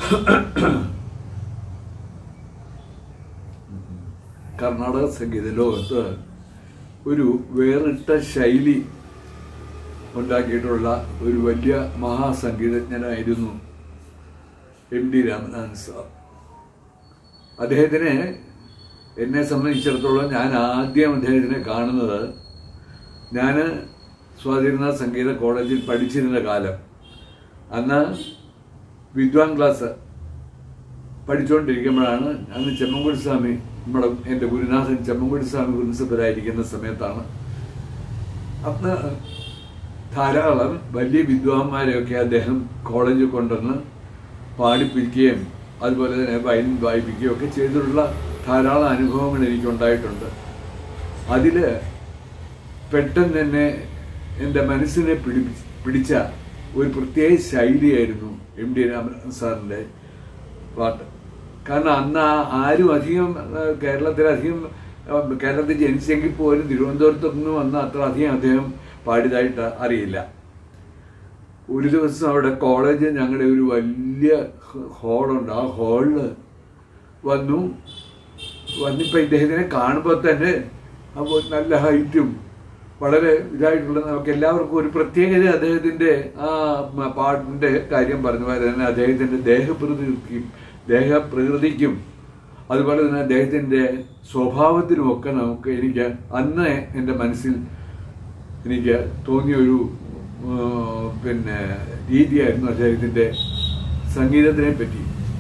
കർണാടക സംഗീത ലോകത്ത് ഒരു വേറിട്ട ശൈലി ഉണ്ടാക്കിയിട്ടുള്ള ഒരു വലിയ മഹാസംഗീതജ്ഞനായിരുന്നു എം ഡി രാമനാഥൻ സാർ അദ്ദേഹത്തിനെ എന്നെ സംബന്ധിച്ചിടത്തോളം ഞാൻ ആദ്യം അദ്ദേഹത്തിനെ കാണുന്നത് ഞാൻ സ്വാതിരുനാഥ് സംഗീത കോളേജിൽ പഠിച്ചിരുന്ന കാലം അന്ന് വിദ്വാൻ ക്ലാസ് പഠിച്ചുകൊണ്ടിരിക്കുമ്പോഴാണ് അന്ന് ചെമ്മൻകുടി സ്വാമി നമ്മുടെ എൻ്റെ ഗുരുനാഥൻ ചെമ്മൻകുടി സ്വാമി പ്രിൻസിപ്പലായിരിക്കുന്ന സമയത്താണ് അന്ന് ധാരാളം വലിയ വിദ്വാൻമാരെയൊക്കെ അദ്ദേഹം കോളേജിൽ കൊണ്ടുവന്ന് പാടിപ്പിക്കുകയും അതുപോലെ തന്നെ വയലിൻ വായിപ്പിക്കുകയും ഒക്കെ ചെയ്തിട്ടുള്ള ധാരാളം അനുഭവങ്ങൾ എനിക്കുണ്ടായിട്ടുണ്ട് അതിൽ പെട്ടെന്ന് തന്നെ എൻ്റെ മനസ്സിനെ പിടി പിടിച്ച ഒരു പ്രത്യേക ശൈലിയായിരുന്നു എം ഡി രാമനാഥൻ സാറിൻ്റെ പാട്ട് കാരണം അന്ന് ആ- ആരും അധികം ആ, കേരളത്തിൽ അധികം ആ, കേരളത്തിൽ ജനിച്ചെങ്കിൽ പോലും തിരുവനന്തപുരത്തൊന്നും വന്ന് അത്ര അധികം അദ്ദേഹം പാടിയതായിട്ട് അറിയില്ല ഒരു ദിവസം അവിടെ കോളേജ് ഞങ്ങളുടെ ഒരു വലിയ ഹാളുണ്ട് ആ ഹാളിൽ വന്നു വന്നിപ്പോൾ ഇദ്ദേഹത്തിനെ കാണുമ്പോൾ തന്നെ അപ്പോൾ നല്ല ഹൈറ്റും വളരെ ഇതായിട്ടുള്ള നമുക്ക് എല്ലാവർക്കും ഒരു പ്രത്യേകത അദ്ദേഹത്തിൻ്റെ ആ മ- പാട്ടിൻ്റെ കാര്യം പറഞ്ഞു പോലെ തന്നെ അദ്ദേഹത്തിൻ്റെ ദേഹപ്രകൃതിക്കും ദേഹപ്രകൃതിക്കും അതുപോലെ തന്നെ അദ്ദേഹത്തിൻ്റെ സ്വഭാവത്തിനുമൊക്കെ നമുക്ക് എനിക്ക് അന്ന് എൻ്റെ മനസ്സിൽ എനിക്ക് തോന്നിയ ഒരു ആ, പിന്നെ രീതിയായിരുന്നു അദ്ദേഹത്തിൻ്റെ സംഗീതത്തിനെ പറ്റി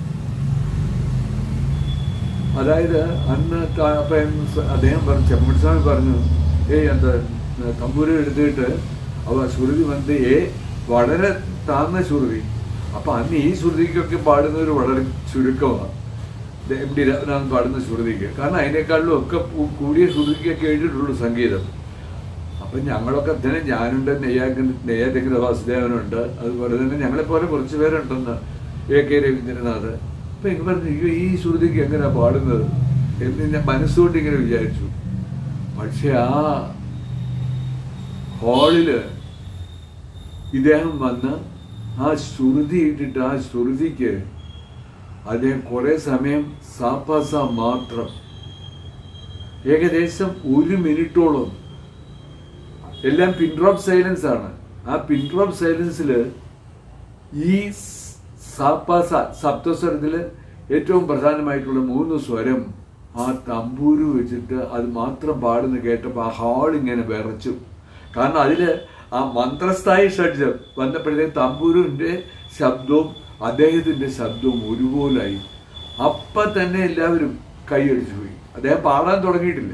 അതായത് അന്ന് ത- അപ്പം സ- അദ്ദേഹം പറഞ്ഞു ചെമ്മണിസ്വാമി പറഞ്ഞു ഏയ് എന്താ തമ്പൂര് എടുത്തിട്ട് അവ ശ്രുതി വന്ന് ഏ വളരെ താന്ന ശ്രുതി അപ്പൊ അന്ന് ഈ ശ്രുതിക്കൊക്കെ പാടുന്നവർ വളരെ ചുരുക്കമാണ് ദേ എം ഡി രഘുനാഥൻ പാടുന്ന ശ്രുതിക്ക് കാരണം അതിനേക്കാളിലും ഒക്കെ കൂ- കൂടിയ ശ്രുതിക്കൊക്കെ എഴുതിയിട്ടുള്ളൂ സംഗീതം അപ്പം ഞങ്ങളൊക്കെ തന്നെ ഞാനുണ്ട് നെയ്യാക്കൻ നെയ്യാറ്റങ്കര വാസുദേവനുണ്ട് അതുപോലെ തന്നെ ഞങ്ങളെപ്പോലെ കുറച്ച് പേരുണ്ടെന്ന് എ കെ രവീന്ദ്രനാഥ് അപ്പം എനിക്ക് പറഞ്ഞു അയ്യോ ഈ ശ്രുതിക്ക് എങ്ങനെയാ പാടുന്നത് എന്ന് ഞാൻ മനസ്സുകൊണ്ട് ഇങ്ങനെ വിചാരിച്ചു പക്ഷെ ആ ഹാളില് ഇദ്ദേഹം വന്ന് ആ ശ്രുതി ഇട്ടിട്ട് ആ ശ്രുതിക്ക് അദ്ദേഹം കുറെ സമയം സാപ്പാസ മാത്രം ഏകദേശം ഒരു മിനിറ്റോളം എല്ലാം പിൻ ഡ്രോപ്പ് സൈലൻസ് ആണ് ആ പിൻ ഡ്രോപ്പ് സൈലൻസിൽ ഈ സാപ്പാസ സപ്തസ്വരത്തില് ഏറ്റവും പ്രധാനമായിട്ടുള്ള മൂന്ന് സ്വരം ആ തമ്പൂര് വെച്ചിട്ട് അത് മാത്രം പാടുന്ന കേട്ടപ്പോൾ ആ ഹാൾ ഇങ്ങനെ വിറച്ചു കാരണം അതില് ആ മന്ത്രസ്ഥായി ഷഡ്ജം വന്നപ്പോഴത്തേക്ക് തമ്പൂരിന്റെ ശബ്ദവും അദ്ദേഹത്തിന്റെ ശബ്ദവും ഒരുപോലായി അപ്പൊ തന്നെ എല്ലാവരും കൈയടിച്ചു പോയി അദ്ദേഹം പാടാൻ തുടങ്ങിയിട്ടില്ല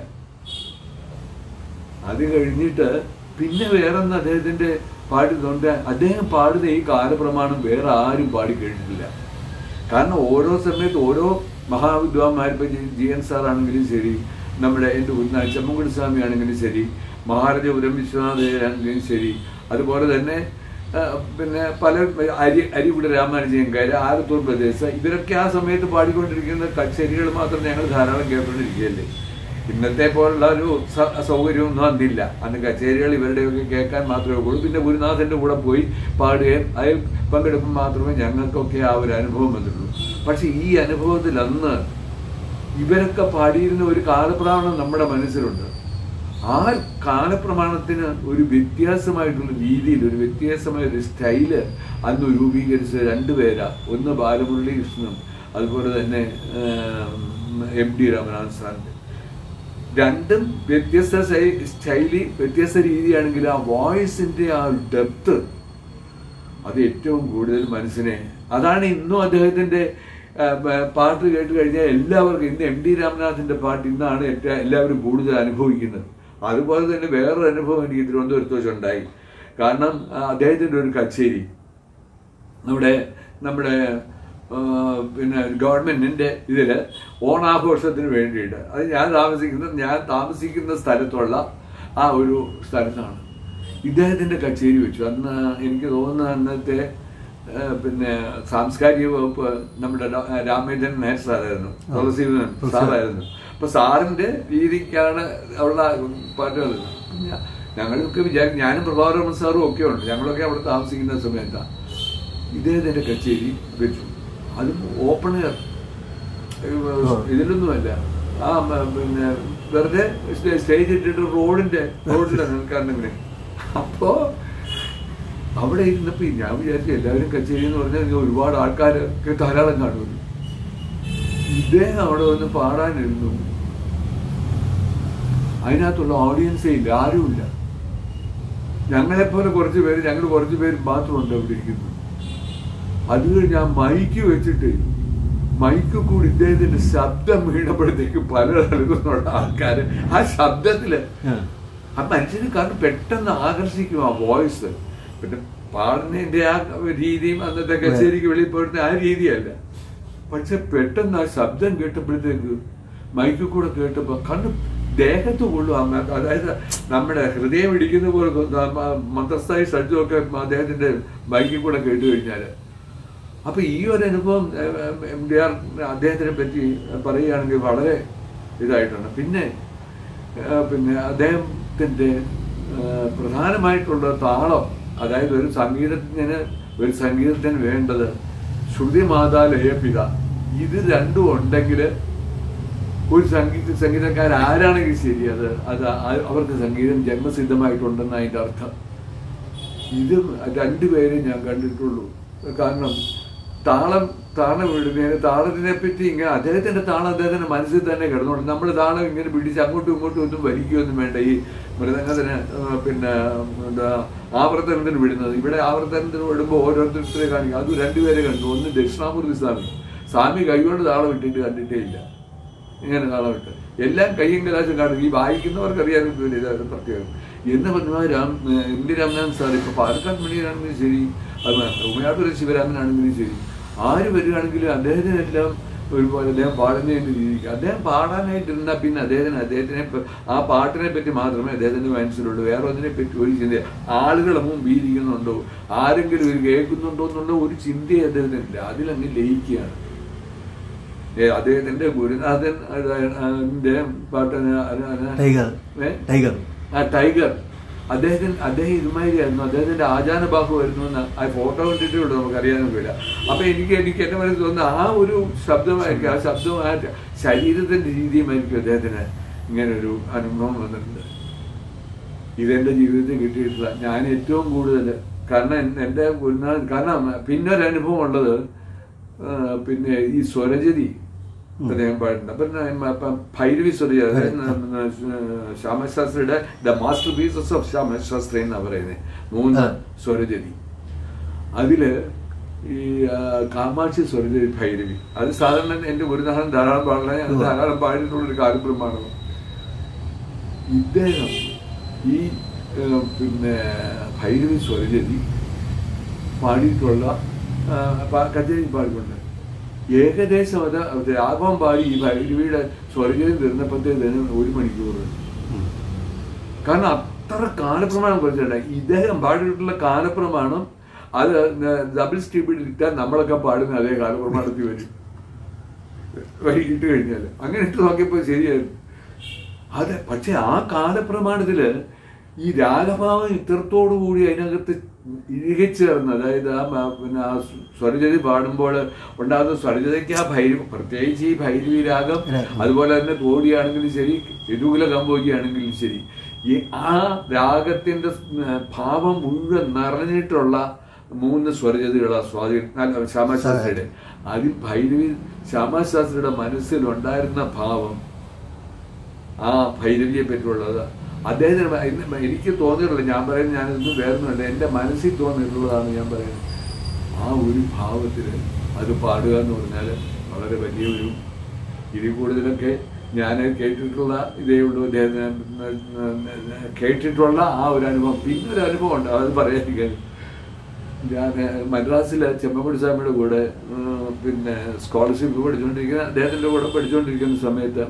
അത് കഴിഞ്ഞിട്ട് പിന്നെ വേറൊന്ന് അദ്ദേഹത്തിന്റെ പാടുന്നുണ്ട് അദ്ദേഹം പാടുന്ന ഈ കാലപ്രമാണം വേറെ ആരും പാടി കഴിഞ്ഞിട്ടില്ല കാരണം ഓരോ സമയത്ത് ഓരോ മഹാവിദ്വാന്മാർ ഇപ്പൊ ജി- ജി എൻ സാർ ആണെങ്കിലും ശരി നമ്മുടെ എൻ്റെ ഉന്ന ചെമ്മൻകുടി സ്വാമി ആണെങ്കിലും ശരി മഹാരാജപുരം വിശ്വനാഥയാണെങ്കിലും ശരി അതുപോലെ തന്നെ ആ, പിന്നെ പല അരി അരികുട രാമാനുജയങ്കാര് ആലത്തൂർ പ്രദേശ് ഇവരൊക്കെ ആ സമയത്ത് പാടിക്കൊണ്ടിരിക്കുന്ന കച്ചേരികൾ മാത്രം ഞങ്ങൾ ധാരാളം കേട്ടുകൊണ്ടിരിക്കുകയല്ലേ ഇന്നത്തെ പോലുള്ള ഒരു സ- സൗകര്യമൊന്നും അന്നില്ല അന്ന് കച്ചേരികൾ ഇവരുടെയൊക്കെ കേൾക്കാൻ മാത്രമേ ഉള്ളൂ പിന്നെ ഗുരുനാഥന്റെ കൂടെ പോയി പാടുകയും അതിൽ പങ്കെടുക്കുമ്പോൾ മാത്രമേ ഞങ്ങൾക്കൊക്കെ ആ ഒരു അനുഭവം വന്നിട്ടുള്ളൂ പക്ഷെ ഈ അനുഭവത്തിൽ അന്ന് ഇവരൊക്കെ പാടിയിരുന്ന ഒരു കാലപ്രമാണം നമ്മുടെ മനസ്സിലുണ്ട് ആ കാലപ്രമാണത്തിന് ഒരു വ്യത്യാസമായിട്ടുള്ള രീതിയിൽ ഒരു വ്യത്യാസമായ ഒരു സ്റ്റൈല് അന്ന് രൂപീകരിച്ച രണ്ടുപേരാ ഒന്ന് ബാലമുരളി കൃഷ്ണനും അതുപോലെ തന്നെ എം ഡി രാമനാഥൻ സാറിന്റെ രണ്ടും വ്യത്യസ്ത ശൈ- ശൈലി വ്യത്യസ്ത രീതിയാണെങ്കിൽ ആ വോയിസിന്റെ ആ ഡെപ്ത് അത് ഏറ്റവും കൂടുതൽ മനസ്സിനെ അതാണ് ഇന്നും അദ്ദേഹത്തിന്റെ ആ, പ- പാട്ട് കേട്ട് കഴിഞ്ഞാൽ എല്ലാവർക്കും ഇന്ന് എം ഡി രാമനാഥിന്റെ പാട്ട് ഇന്നാണ് ഏറ്റവും എല്ലാവരും കൂടുതൽ അനുഭവിക്കുന്നത് അതുപോലെ തന്നെ വേറൊരു അനുഭവം എനിക്ക് തിരുവനന്തപുരത്ത് വെച്ചുണ്ടായി കാരണം ആ, അദ്ദേഹത്തിന്റെ ഒരു കച്ചേരി നമ്മുടെ നമ്മുടെ ആ, പിന്നെ ഗവൺമെന്റിന്റെ ഇതില് ഓണാഘോഷത്തിന് വേണ്ടിയിട്ട് അത് ഞാൻ താമസിക്കുന്ന ഞാൻ താമസിക്കുന്ന സ്ഥലത്തുള്ള ആ ഒരു സ്ഥലത്താണ് ഇദ്ദേഹത്തിന്റെ കച്ചേരി വെച്ചു അന്ന് എനിക്ക് തോന്നുന്ന അന്നത്തെ ആ, പിന്നെ സാംസ്കാരിക വകുപ്പ് നമ്മുടെ ഡോ- രാമേന്ദ്രൻ നായർ സാറായിരുന്നു തുളസീധരൻ സാറായിരുന്നു അപ്പൊ സാറിന്റെ രീതിക്കാണ് ഉള്ള പാട്ടുകൾ ഞ- ഞങ്ങളൊക്കെ വിചാരിക്കും ഞാനും പ്രഭാകരമൻ സാറും ഒക്കെ ഉണ്ട് ഞങ്ങളൊക്കെ അവിടെ താമസിക്കുന്ന സമയത്താണ് ഇദ്ദേഹത്തിന്റെ കച്ചേരി വെച്ചു അതും ഓപ്പൺ എയർ ഇതിലൊന്നുമല്ല ആ മ- പിന്നെ വെറുതെ സ്റ്റേ- സ്റ്റേജ് ഇട്ടിട്ട് റോഡിന്റെ റോഡിലാണ് നിൽക്കാറുണ്ടെങ്കിൽ അപ്പോ അവിടെ ഇരുന്നപ്പോ ഞാൻ വിചാരിച്ചു എല്ലാവരും കച്ചേരി എന്ന് പറഞ്ഞാൽ ഇങ്ങനെ ഒരുപാട് ആൾക്കാർ ധാരാളം കാണുമല്ലോ ഇദ്ദേഹം അവിടെ വന്ന് പാടാനിരുന്നു അതിനകത്തുള്ള ഓഡിയൻസേ ഇല്ല ആരുമില്ല ഞങ്ങളെപ്പോലെ കുറച്ച് പേര് ഞങ്ങൾ കുറച്ച് പേര് മാത്രമുണ്ട് അവിടെ ഇരിക്കുന്നത് അത് കഴിഞ്ഞ് ആ മൈക്ക് വെച്ചിട്ട് മൈക്ക് കൂടി ഇദ്ദേഹത്തിന്റെ ശബ്ദം വീണപ്പോഴത്തേക്ക് പല നൽകുന്നുള്ള ആൾക്കാര് ആ ശബ്ദത്തില് ആ. ആ മനുഷ്യന് കാരണം പെട്ടെന്ന് ആകർഷിക്കും ആ വോയിസ് പിന്നെ പാടുന്നതിന്റെ ആ രീതിയും അന്നത്തെ കച്ചേരിക്ക് വെളിയിൽ പോയിരുന്ന ആ രീതിയല്ല പക്ഷെ പെട്ടെന്ന് ആ ശബ്ദം കേട്ടപ്പോഴത്തേക്ക് മൈക്കിൽ കൂടെ കേട്ടപ്പോ കണ്ണ് ദേഹത്ത് കൊള്ളും ആ മ- അതായത് നമ്മുടെ ഹൃദയം ഇടിക്കുന്ന പോലെ തോന്നും. ആ മ- മന്ത്രസ്ഥായി ശബ്ദമൊക്കെ അദ്ദേഹത്തിന്റെ മൈക്കിൽ കൂടെ കേട്ട് കഴിഞ്ഞാല് അപ്പൊ ഈ ഒരു അനുഭവം എം ഡി ആർ അദ്ദേഹത്തിനെ പറ്റി പറയുകയാണെങ്കിൽ വളരെ ഇതായിട്ടുണ്ട് പിന്നെ ആ, പിന്നെ അദ്ദേഹത്തിന്റെ ആ, പ്രധാനമായിട്ടുള്ള താളം അതായത് ഒരു സംഗീതജ്ഞന് ഒരു സംഗീതത്തിന് വേണ്ടത് ശ്രുതി മാതാ ലയപിത ഇത് രണ്ടും ഉണ്ടെങ്കിൽ ഒരു സംഗീത സംഗീതക്കാർ ആരാണെങ്കിൽ ശരി അത് അത് ആ- അവർക്ക് സംഗീതം ജന്മസിദ്ധമായിട്ടുണ്ടെന്ന് അതിന്റെ അർത്ഥം ഇത് രണ്ടുപേരെ ഞാൻ കണ്ടിട്ടുള്ളൂ കാരണം താളം താളം വിടുന്നതിന് താളത്തിനെ പറ്റി ഇങ്ങനെ അദ്ദേഹത്തിന്റെ താളം അദ്ദേഹത്തിന്റെ മനസ്സിൽ തന്നെ കിടന്നുണ്ട് നമ്മൾ താളം ഇങ്ങനെ പിടിച്ച് അങ്ങോട്ടും ഇങ്ങോട്ടും ഒന്നും വലിക്കുകയൊന്നും വേണ്ട ഈ മൃദംഗത്തിന് ആ, പിന്നെ എന്താ ആവർത്തനത്തിന് വിടുന്നത് ഇവിടെ ആവർത്തനത്തിന് വിടുമ്പോൾ ഓരോരുത്തരെ കാണിക്കും അത് രണ്ടുപേരെ കണ്ടു ഒന്ന് ദക്ഷിണാമൂർത്തി സ്വാമി സ്വാമി കൈകൊണ്ട് താളം ഇട്ടിട്ട് കണ്ടിട്ടേ ഇല്ല ഇങ്ങനെ താളമിട്ട് എല്ലാം കയ്യും കലാശം കാണും ഈ വായിക്കുന്നവർക്ക് അറിയാനും പോലും ഇതാണ് പ്രത്യേകം എന്ന് പറഞ്ഞാൽ Ram M D Ramanathan sir ഇപ്പൊ പാലക്കാട് മണിയാണെങ്കിലും ശരി അത് ഉമയാട്ടുര ശിവരാമനാണെങ്കിലും ശരി ആര് വരികയാണെങ്കിലും അദ്ദേഹത്തിനെല്ലാം ഒരുപോലെ അദ്ദേഹം പാടുന്നതിന്റെ രീതിക്ക് അദ്ദേഹം പാടാനായിട്ടിരുന്നാൽ പിന്നെ അദ്ദേഹത്തിന് അദ്ദേഹത്തിനെ പ- ആ പാട്ടിനെ പറ്റി മാത്രമേ അദ്ദേഹത്തിന്റെ മനസ്സിലുള്ളൂ വേറെ ഒന്നിനെ പറ്റി ഒരു ചിന്ത ആളുകൾ മുമ്പ് ഇരിക്കുന്നുണ്ടോ ആരെങ്കിലും ഇത് കേൾക്കുന്നുണ്ടോ എന്നുള്ള ഒരു ചിന്തയെ അദ്ദേഹത്തിനില്ല അതിലങ്ങ് ലയിക്കുകയാണ് ഏ, അദ്ദേഹത്തിന്റെ ഗുരുനാഥൻ അതിന്റെ പാട്ട് ടൈഗർ ഏ? ടൈഗർ ആ ടൈഗർ അദ്ദേഹത്തിന് അദ്ദേഹം ഇതുമാതിരിയായിരുന്നു അദ്ദേഹത്തിന്റെ ആചാനബാഹു വരുന്നു എന്ന് ആ ഫോട്ടോ കണ്ടിട്ടേ ഉള്ളൂ നമുക്ക് അറിയാനൊന്നുമില്ല അപ്പൊ എനിക്ക് എനിക്ക് എന്റെ മനസ്സിൽ തോന്നുന്ന ആ ഒരു ശബ്ദമായിരിക്കും ആ ശബ്ദമായിട്ട് ശരീരത്തിന്റെ രീതിയുമായിരിക്കും അദ്ദേഹത്തിന് ഇങ്ങനെ ഒരു അനുഭവം വന്നിട്ടുണ്ട് ഇതെന്റെ ജീവിതത്തിൽ കിട്ടിയിട്ടില്ല ഞാൻ ഏറ്റവും കൂടുതൽ കാരണം എൻ- എന്റെ ഗുരുനാഥൻ കാരണം പിന്നെ ഒരു അനുഭവം ഉള്ളത് ആ, പിന്നെ ഈ സ്വരജതി അദ്ദേഹം പാടുന്നുണ്ട് അപ്പൊ ഞാൻ- അപ്പം ഭൈരവി സ്വരജതി അതായത് ന- ശ്യാമശാസ്ത്രിയുടെ the masterpieces of Shyamashastri എന്നാ പറയുന്നത് മൂന്ന് ആ. സ്വരജതി അതില് ഈ ആ, കാമാക്ഷി സ്വരജതി ഭൈരവി അത് സാധാരണ എന്റെ ഗുരുനാഥൻ ധാരാളം പാടുന്ന ഞാൻ ധാരാളം പാടിയിട്ടുള്ളൊരു കാര്യപ്രമാണം ഇദ്ദേഹം ഈ ഏഹ്, പിന്നെ ഭൈരവി സ്വരജതി പാടിയിട്ടുള്ള ആ, പ- കച്ചേരി പാടിക്കൊണ്ട് ഏകദേശം അത് രാഘവം പാടി ഈ ഭൈരവിയുടെ സ്വരജതി തീർന്നപ്പോഴത്തേന് ഒരു മണിക്കൂർ കാരണം അത്ര കാലപ്രമാണം കുറച്ചിട്ടുണ്ട് ഇദ്ദേഹം പാടിയിട്ടുള്ള കാലപ്രമാണം അത് ഡബിൾ സ്റ്റീപ്പിൽ ഇട്ടാൽ നമ്മളൊക്കെ പാടുന്ന അതേ കാലപ്രമാണത്തിൽ വരും വൈകിട്ട് കഴിഞ്ഞാൽ അങ്ങനെ ഇട്ട് നോക്കിയപ്പോൾ ശരിയായിരുന്നു അതെ പക്ഷെ ആ കാലപ്രമാണത്തില് ഈ രാഗഭാവം ഇത്രത്തോടു കൂടി അതിനകത്ത് ഇഴുകിച്ചേർന്ന് അതായത് ആ മ- പിന്നെ ആ സ്വരജതി പാടുമ്പോൾ ഉണ്ടാകുന്ന സ്വരജതയ്ക്ക് ആ ഭൈരവ പ്രത്യേകിച്ച് ഈ ഭൈരവി രാഗം അതുപോലെ തന്നെ തോടിയാണെങ്കിലും ശരി യദുകുല കമ്പോജിയാണെങ്കിലും ശരി ഈ ആ രാഗത്തിന്റെ സ്- ഭാവം മുഴുവൻ നിറഞ്ഞിട്ടുള്ള മൂന്ന് സ്വരജതികളാ സ്വാധീനം ശ്യാമശാസ്ത്രിയുടെ അതിൽ ഭൈരവി ശ്യാമശാസ്ത്രിയുടെ മനസ്സിലുണ്ടായിരുന്ന ഭാവം ആ ഭൈരവിയെ പറ്റിയുള്ളത് അദ്ദേഹത്തിന് മ- ഇന്ന് എനിക്ക് തോന്നിയിട്ടുള്ള ഞാൻ പറയുന്നത് ഞാനിതൊന്നും വേറൊന്നുമല്ല എൻ്റെ മനസ്സിൽ തോന്നിയിട്ടുള്ളതാണ് ഞാൻ പറയുന്നത് ആ ഒരു ഭാവത്തിൽ അത് പാടുക എന്ന് പറഞ്ഞാൽ വളരെ വലിയൊരു ഇതിൽ കൂടുതലൊക്കെ ഞാൻ കേട്ടിട്ടുള്ള ഇതേ ഉള്ളൂ അദ്ദേഹം കേട്ടിട്ടുള്ള ആ ഒരു അനുഭവം പിന്നെ ഒരു അനുഭവം ഉണ്ട് അത് പറയാതിരിക്കാൻ ഞാൻ മദ്രാസിലെ ചെമ്മക്കുടി സ്വാമിയുടെ കൂടെ ഉം, പിന്നെ സ്കോളർഷിപ്പ് പഠിച്ചുകൊണ്ടിരിക്കുന്ന അദ്ദേഹത്തിൻ്റെ കൂടെ പഠിച്ചുകൊണ്ടിരിക്കുന്ന സമയത്ത്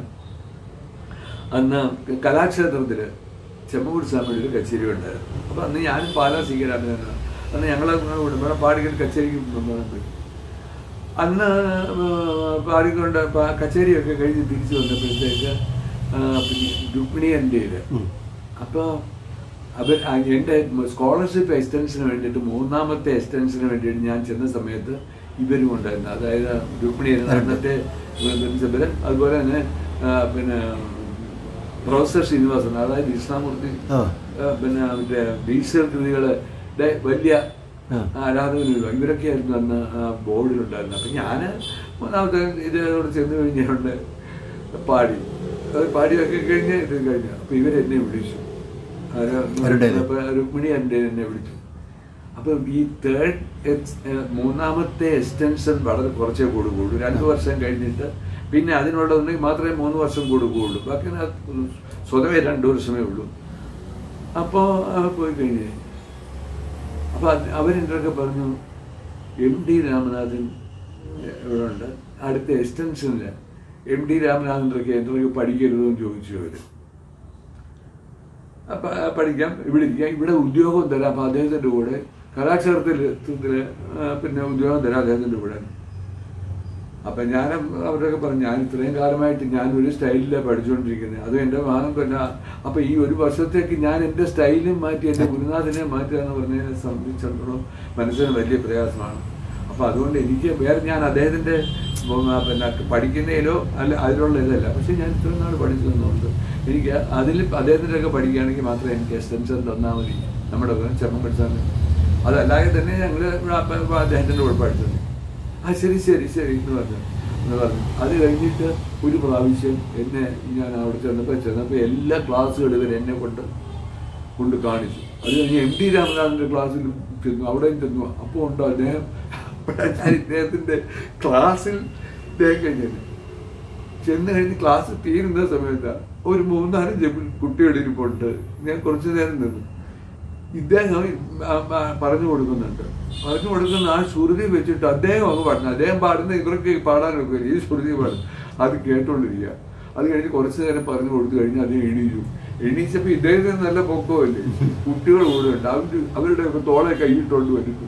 അന്ന് കലാക്ഷേത്രത്തില് ചെമ്മക്കുടി സ്വാമിയുടെ ഒരു കച്ചേരി ഉണ്ടായിരുന്നു അപ്പൊ അന്ന് ഞാനും പാലാ സ്വീകരാണ് അന്ന് ഞങ്ങളെ ഇവിടെ പാടിക്കൽ കച്ചേരിക്ക് പോയി അന്ന് ആ, പാടിക്കൊണ്ട് പ- കച്ചേരിയൊക്കെ കഴിഞ്ഞ് തിരിച്ചു വന്നപ്പോഴത്തേക്ക് ആ, പിന്നെ രുക്മിണി എൻ്റെ ഉം. അപ്പോൾ അവർ ആ, എൻ്റെ സ്കോളർഷിപ്പ് എക്സ്റ്റൻഷന് വേണ്ടിയിട്ട് മൂന്നാമത്തെ എക്സ്റ്റൻഷന് വേണ്ടിയിട്ട് ഞാൻ ചെന്ന സമയത്ത് ഇവരും ഉണ്ടായിരുന്നു അതായത് രുക്മിണിയായിരുന്നു അന്നത്തെ പ്രിൻസിപ്പൽ അതുപോലെ തന്നെ ആ, പിന്നെ പ്രൊഫസർ ശ്രീനിവാസൻ അതായത് കൃഷ്ണമൂർത്തി ആ. ആ, പിന്നെ മറ്റേ ഡീസൽ കൃതികളുടെ വലിയ ആ. ആരാധകരുണ്ടോ ഇവരൊക്കെ ആയിരുന്നു അന്ന് ആ ബോർഡിലുണ്ടായിരുന്നത് അപ്പം ഞാൻ മൂന്നാമത്തെ ഇതിനോട് ചെന്ന് കഴിഞ്ഞുകൊണ്ട് പാടി അത് പാടിയൊക്കെ കഴിഞ്ഞ് ഇത് കഴിഞ്ഞു അപ്പം ഇവരെന്നെ വിളിച്ചു ആരോ ആരുടെ? അപ്പൊ രുക്മിണി എൻ്റെ എന്നെ വിളിച്ചു അപ്പം ഈ തേർഡ് മൂന്നാമത്തെ എക്സ്റ്റൻഷൻ വളരെ കുറച്ചേ കൊടുക്കുകയുള്ളൂ രണ്ട് വർഷം കഴിഞ്ഞിട്ട് പിന്നെ അതിനുള്ളതുണ്ടെങ്കിൽ മാത്രമേ മൂന്ന് വർഷം കൊടുക്കുകയുള്ളൂ ബാക്കി അത് സ്വതവേ രണ്ട് വർഷമേ ഉള്ളൂ അപ്പോൾ പോയി കഴിഞ്ഞ് അപ്പോൾ അവരെൻ്റെയൊക്കെ പറഞ്ഞു എം ഡി രാമനാഥൻ ഇവിടെ ഉണ്ട് അടുത്ത എക്സ്റ്റൻഷനിൽ എം ഡി രാമനാഥൻ്റെ എൻ്റെ പഠിക്കരുതെന്ന് ചോദിച്ചു അവർ അപ്പൊ ആ പഠിക്കാം ഇവിടെ ഇരിക്കാം ഇവിടെ ഉദ്യോഗം തരാം അപ്പൊ അദ്ദേഹത്തിന്റെ കൂടെ കലാക്ഷേത്രത്തിൽ പിന്നെ ഉദ്യോഗം തരാം അദ്ദേഹത്തിന്റെ കൂടെ അപ്പൊ ഞാൻ അവരൊക്കെ പറഞ്ഞു ഞാൻ ഇത്രയും കാലമായിട്ട് ഞാൻ ഒരു സ്റ്റൈലിലാണ് പഠിച്ചുകൊണ്ടിരിക്കുന്നത് അത് എൻ്റെ മാനം പിന്നെ അപ്പൊ ഈ ഒരു വർഷത്തേക്ക് ഞാൻ എൻ്റെ സ്റ്റൈലും മാറ്റി എൻ്റെ ഗുരുനാഥനെ മാറ്റുക എന്ന് പറഞ്ഞതിനെ സംബന്ധിച്ചിടത്തോളം മനസ്സിന് വലിയ പ്രയാസമാണ് അപ്പൊ അതുകൊണ്ട് എനിക്ക് വേറെ ഞാൻ അദ്ദേഹത്തിന്റെ ഉം, ആ, പിന്നെ പഠിക്കുന്നതിലോ അല്ല അതിലുള്ള ഇതല്ല പക്ഷെ ഞാൻ ഇത്രയും നാൾ പഠിച്ചു തന്നുകൊണ്ട് എനിക്ക് അതിൽ അദ്ദേഹത്തിൻ്റെ ഒക്കെ പഠിക്കുകയാണെങ്കിൽ മാത്രമേ എനിക്ക് എക്സ്റ്റൻഷൻ തന്നാൽ മതി നമ്മുടെ ചെമ്മൻ പഠിച്ചാൽ അതല്ലാതെ തന്നെ ഞങ്ങൾ അദ്ദേഹത്തിൻ്റെ കൂടെ പഠിച്ചത് ആ ശരി ശരി ശരി എന്ന് പറഞ്ഞു എന്ന് പറഞ്ഞു അത് കഴിഞ്ഞിട്ട് ഒരു പ്രാവശ്യം എന്നെ ഞാൻ അവിടെ ചെന്നപ്പോൾ ചെന്നപ്പോൾ എല്ലാ ക്ലാസ്സുകളും ഇവർ എന്നെ കൊണ്ട് കൊണ്ട് കാണിച്ചു അത് കഴിഞ്ഞ് എം ടി രാമനാഥൻ്റെ ക്ലാസ്സിൽ ചെന്നു അവിടെയും ചെന്നു അപ്പോൾ ഉണ്ടോ അദ്ദേഹം അപ്പോഴാണ് ഞാൻ ഇദ്ദേഹത്തിൻ്റെ ക്ലാസ്സിൽ ഇദ്ദേഹം കഴിഞ്ഞത് ചെന്ന് കഴിഞ്ഞ് ക്ലാസ് തീരുന്ന സമയത്ത് ഒരു മൂന്നാല് ജബിൾ കുട്ടികൾ ഇരിപ്പുണ്ട് ഞാൻ കുറച്ചു നേരം നിന്നു ഇദ്ദേഹം ആ, ആ, പറഞ്ഞു കൊടുക്കുന്നുണ്ട് പറഞ്ഞു കൊടുക്കുന്ന ആ ശ്രുതി വെച്ചിട്ട് അദ്ദേഹം അങ്ങ് പാടുന്നു അദ്ദേഹം പാടുന്ന ഇവർക്ക് പാടാനൊക്കെ ഈ ശ്രുതി പാടും അത് കേട്ടോണ്ടിരിക്കുക അത് കഴിഞ്ഞ് കുറച്ചു നേരം പറഞ്ഞു കൊടുത്തു കഴിഞ്ഞ് അത് എണീച്ചു എണീച്ചപ്പോ ഇദ്ദേഹത്തിന് നല്ല പൊക്കമല്ലേ കുട്ടികൾ കൂടെ ഉണ്ട് അവര് അവരുടെ ഒക്കെ തോളെ കൈയിട്ടോണ്ട് വരുന്നു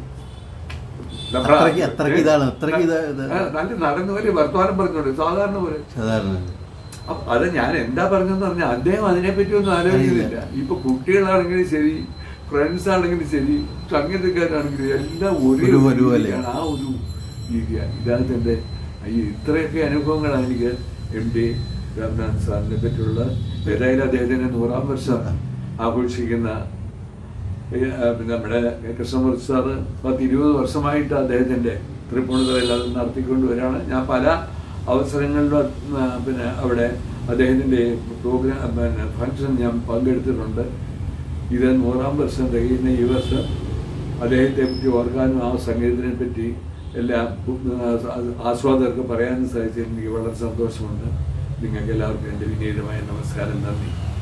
അത്രയ്ക്ക്- അത്രയ്ക്ക് ഇതാണ്, അത്രയ്ക്ക് ഇത് ഇത്. ആ, നല്ല നടന്ന പോലെ വർത്തമാനം പറഞ്ഞോണ്ട് സാധാരണ പോലെ സാധാരണ അപ്പൊ അത് ഞാൻ എന്താ പറഞ്ഞെന്ന് പറഞ്ഞാൽ അദ്ദേഹം അതിനെപ്പറ്റി ഒന്നും ആലോചിക്കുന്നില്ല ഇപ്പൊ കുട്ടികളാണെങ്കിലും ശരി ഫ്രണ്ട്സ് ആണെങ്കിലും ശരി സംഗീതക്കാരാണെങ്കിലും എല്ലാം ഒരേ ഒരു ഒരു ഒരുപോലെ. രീതിയാണ്. ആ ഒരു രീതിയാണ് ഇതാണ് എന്റെ ഈ ഇത്രയൊക്കെ അനുഭവങ്ങളാണ് എനിക്ക് എം ഡി രാംനാഥ് സാറിനെ പറ്റിയുള്ള ഏതായാലും അദ്ദേഹത്തിന്റെ നൂറാം വർഷം ആഘോഷിക്കുന്ന ഏ, ആ, പിന്നെ നമ്മുടെ കൃഷ്ണമൂർത്തി സാറ് പത്ത് ഇരുപത് വർഷമായിട്ട് അദ്ദേഹത്തിന്റെ തൃപ്പൂണിത്തുറയിൽ അത് നടത്തിക്കൊണ്ട് വരികയാണ് ഞാൻ പല അവസരങ്ങളിലും ആ, പിന്നെ അവിടെ അദ്ദേഹത്തിന്റെ പ്രോഗ്രാം പിന്നെ ഫംഗ്ഷൻ ഞാൻ പങ്കെടുത്തിട്ടുണ്ട് ഇത് നൂറാം വർഷം തികയുന്ന ഈ വർഷം അദ്ദേഹത്തെ പറ്റി ഓർക്കാനും ആ സംഗീതത്തിനെ പറ്റി എല്ലാം ആ, ആസ്വാദകർക്ക് പറയാനും സാധിച്ചതിൽ എനിക്ക് വളരെ സന്തോഷമുണ്ട് നിങ്ങൾക്ക് എല്ലാവർക്കും എൻ്റെ വിനീതമായ നമസ്കാരം നന്ദി